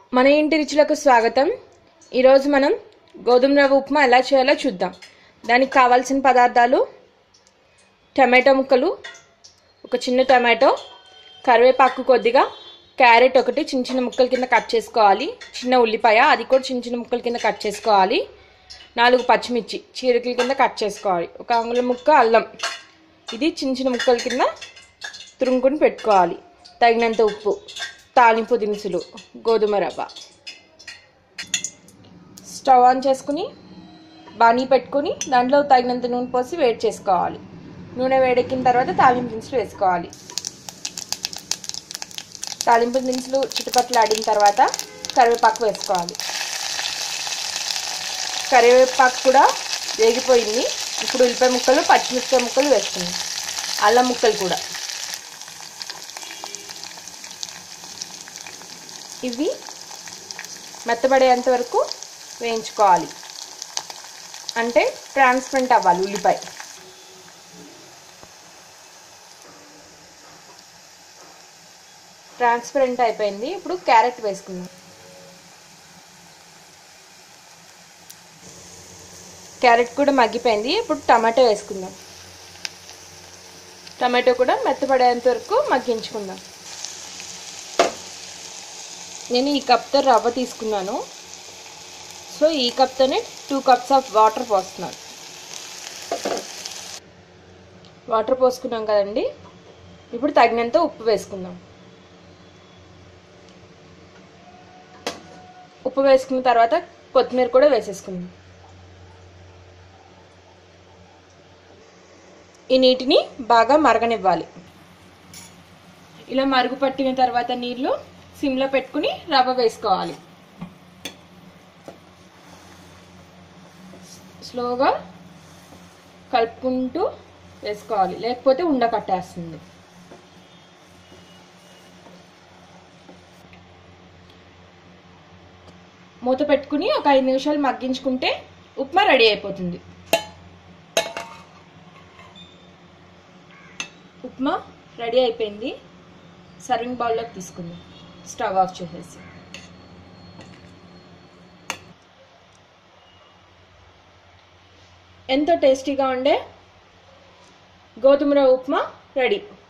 మన ఇంటి రుచులకు స్వాగతం ఈరోజు మనం గోధుమ రవ్వ ఉప్మా ఎలా చేయాలో చూద్దాం దానికి కావాల్సిన పదార్థాలు టమాటో ముక్కలు ఒక చిన్న టమాటో కరివేపాకు కొద్దిగా క్యారెట్ ఒకటి చిన్న చిన్న ముక్కల కింద కట్ చేసుకోవాలి చిన్న ఉల్లిపాయ అది కూడా చిన్న చిన్న ముక్కల కింద కట్ చేసుకోవాలి నాలుగు పచ్చిమిర్చి చీరకల కింద కట్ చేసుకోవాలి ఒక అంగుళం ముక్క అల్లం ఇది చిన్న చిన్న ముక్కల కింద తురుముకొని పెట్టుకోవాలి తగినంత ఉప్పు తాలింపు దినుసులు గోధుమ రవ్వ స్టవ్ ఆన్ చేసుకుని బాణీ పెట్టుకుని దాంట్లో తగినంత నూనె పోసి వేడి చేసుకోవాలి నూనె వేడెక్కిన తర్వాత తాలింపు దినుసులు వేసుకోవాలి తాలింపు దినుసులు చుట్టుపక్కల ఆడిన తర్వాత కరివేపాకు వేసుకోవాలి కరివేపాకు కూడా వేగిపోయింది ఇప్పుడు ఉల్లిపాయ ముక్కలు పచ్చిమిరపకాయ ముక్కలు వేసుకున్నాం అల్లం ముక్కలు కూడా ఇవి మెత్తబడేంత వరకు వేయించుకోవాలి అంటే ట్రాన్స్పరెంట్ అవ్వాలి ఉల్లిపాయ ట్రాన్స్పరెంట్ అయిపోయింది ఇప్పుడు క్యారెట్ వేసుకుందాం క్యారెట్ కూడా మగ్గిపోయింది ఇప్పుడు టమాటో వేసుకుందాం టమాటో కూడా మెత్తపడేంత వరకు మగ్గించుకుందాం నేను ఈ కప్తో రవ్వ తీసుకున్నాను సో ఈ కప్తోనే టూ కప్స్ ఆఫ్ వాటర్ పోస్తున్నాను వాటర్ పోసుకున్నాం కదండి ఇప్పుడు తగినంత ఉప్పు వేసుకుందాం ఉప్పు వేసుకున్న తర్వాత కొత్తిమీర కూడా వేసేసుకుందాం ఈ నీటిని బాగా మరగనివ్వాలి ఇలా మరుగు పట్టిన తర్వాత నీళ్ళు సిమ్లో పెట్టుకుని రవ్వ వేసుకోవాలి స్లోగా కలుపుకుంటూ వేసుకోవాలి లేకపోతే ఉండ కట్టేస్తుంది మూత పెట్టుకుని ఒక ఐదు నిమిషాలు మగ్గించుకుంటే ఉప్మా రెడీ అయిపోతుంది ఉప్మా రెడీ అయిపోయింది సర్వింగ్ బౌల్లోకి తీసుకుందాం స్టవ్ ఆఫ్ చేసేసి ఎంతో టేస్టీగా ఉండే గోధుమ రవ్వ ఉప్మా రెడీ